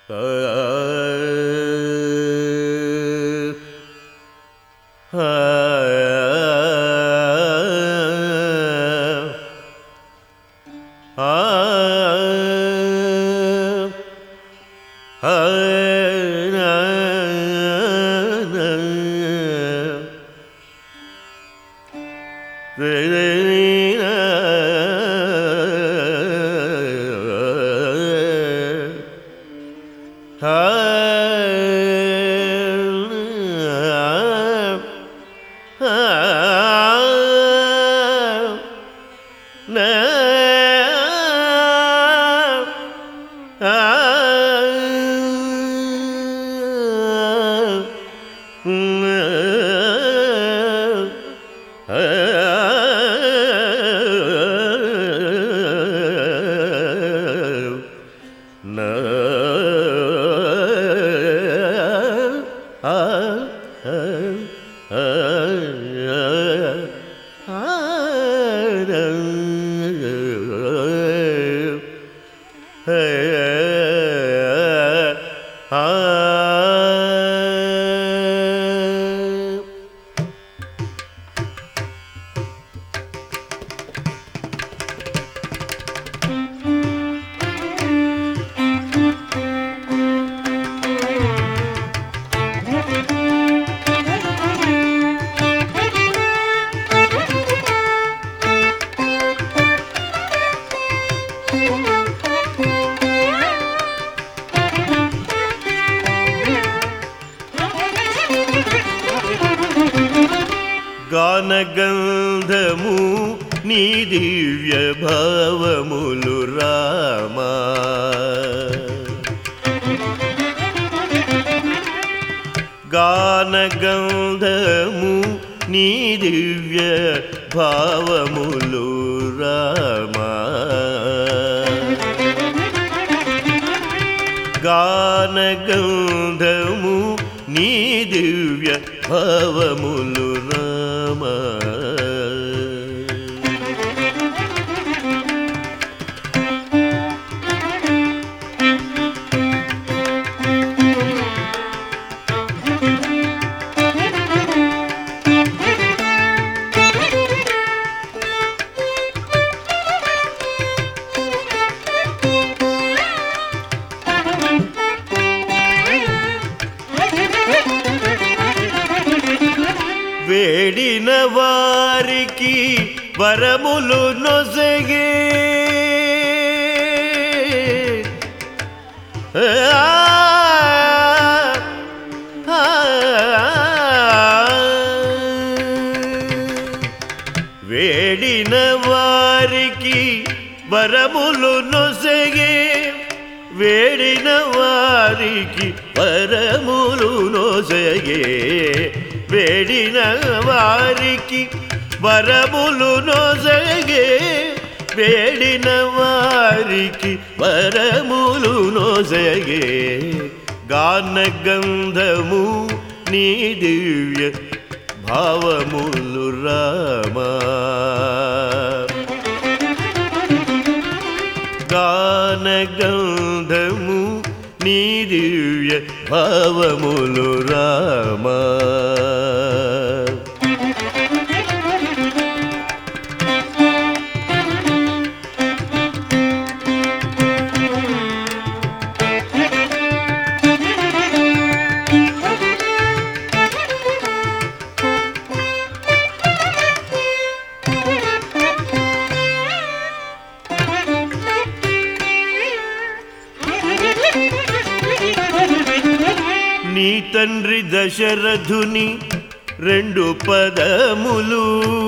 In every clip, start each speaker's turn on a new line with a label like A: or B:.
A: గానగంధము నీ దివ్య భావములు రామా గానగంధము నీ దివ్య భావములు రామా గానగంధము నీ దివ్య భావములు రామా వేడిన వారికి వరములు నొసగే ఆ, ఆ, వేడిన వారికి వరములు నొసగే వేడిన వారికి వరములు నొసగే వేడిన వారికి వరములు నొసగే వేడిన వారికి వరములు నొసగే గానగంధము నీ దివ్య భావములు రామా గానగంధము నీ దివ్య భావములు రామా నీ తండ్రి దశరథుని రెండు పదములు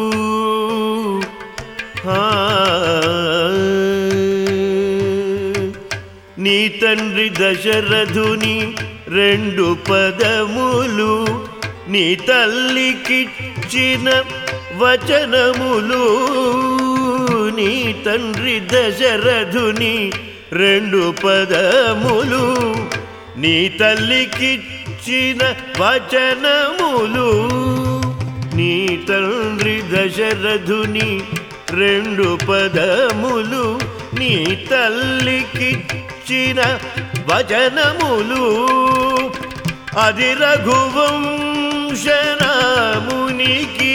A: ఆ, నీ తండ్రి దశరథుని రెండు పదములు నీ తల్లికిచ్చిన వచనములు నీ తండ్రి దశరథుని రెండు పదములు నీ తల్లికిచ్చిన వచనములు నీ తండ్రి దశరథుని రెండు పదములు నీ తల్లికిచ్చిన వచనములు అది రఘువంశనామునికి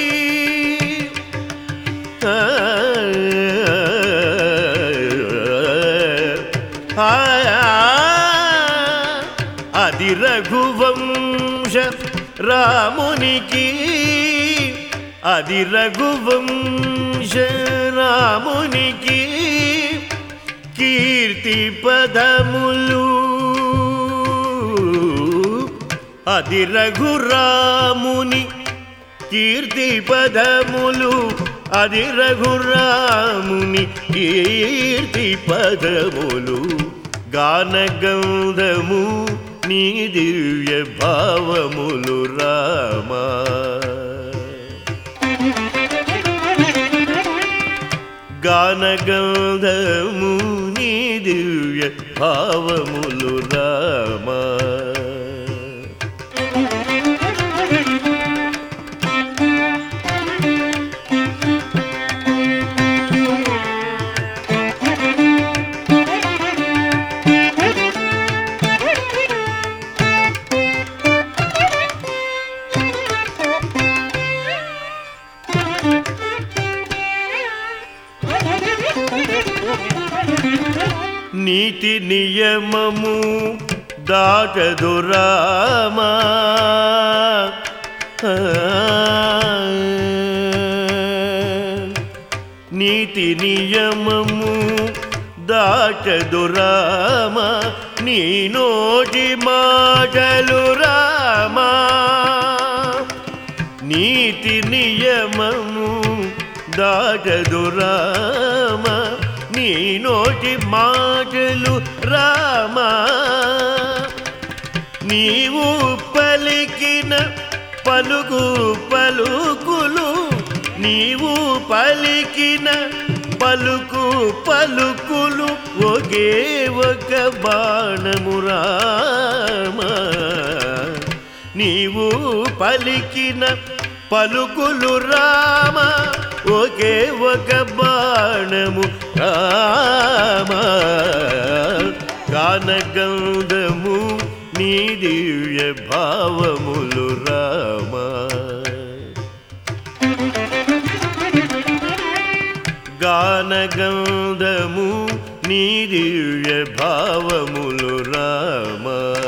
A: ఆ, ఆ, అది రఘువంశ రామునికి అది రఘువంశ రామునికి కీర్తి పదములు అది రఘురాముని కీర్తి పదములు అది రఘురాముని కీర్తి పదములు గానగంధము నీ దివ్య భావములు రామా గానగంధము నీ దివ్య భావములు రామా నీతి నియమము దాటదు రామా ఆ, నీతి నియమము దాటదు రామా నీ నోటి మాటలు రామా నీతి నియమము దాటదు రామ నీ నోటి మాటలు రామా నీవు పలికిన పలుకు పలుకులు నీవు పలికిన పలుకు పలుకులు ఒకే ఒక బాణము రామా నీవు పలికిన పలుకులు రామ ఒకే ఒక బాణము రామ గానగంధము నీ దివ్య భావములు రామ గానగంధము నీ దివ్య భావములు రామ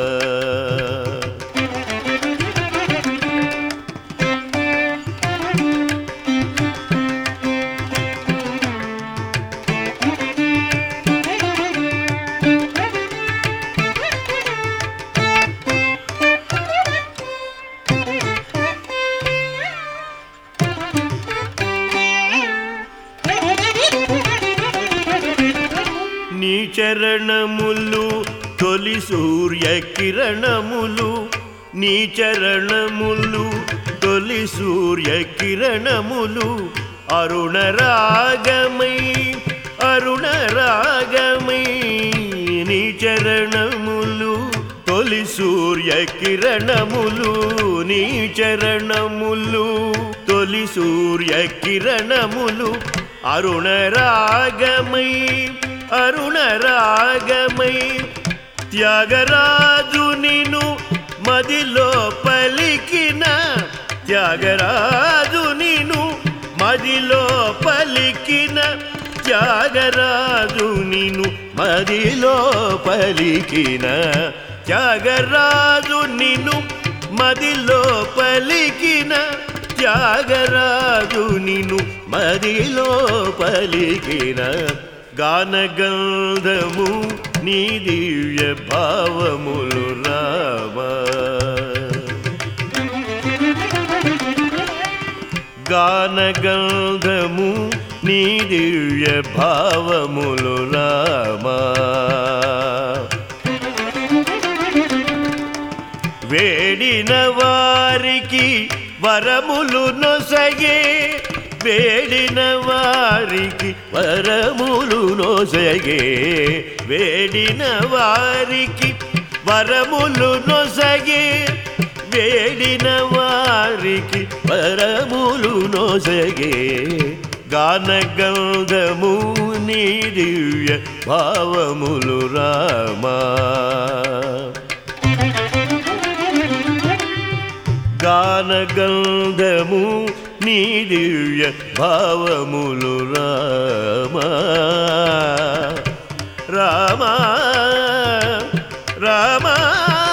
A: నీ చరణములు తొలి సూర్య కిరణములు నీ చరణములు తొలి సూర్య కిరణములు అరుణ రాగమై అరుణ రాగమై నీ చరణములు తొలి సూర్య కిరణములు నీ చరణములు తొలి సూర్య కిరణములు అరుణ రాగమై అరుణ రాగమై త్యాగరాజు నిను మదిలో పలికిన త్యాగరాజు నిను మదిలో పలికిన త్యాగరాజు నిను మదిలో పలికిన త్యాగరాజు నిను మదిలో పలికిన త్యాగరాజు నిను మదిలో పలికిన గానగంధము నీ దివ్య భావములు రామా గానగంధము నీ దివ్య భావములు రామా వేడిన వారికి వరములు నొసగే వేడిన వారికి వరములు నొసగే వేడిన వారికి వరములు నొసగే వేడిన వారికి వరములు నొసగే గానగంధము నీ దివ్య భావములు రామా గానగంధము నీ దివ్య భావములు రామా రామా రామా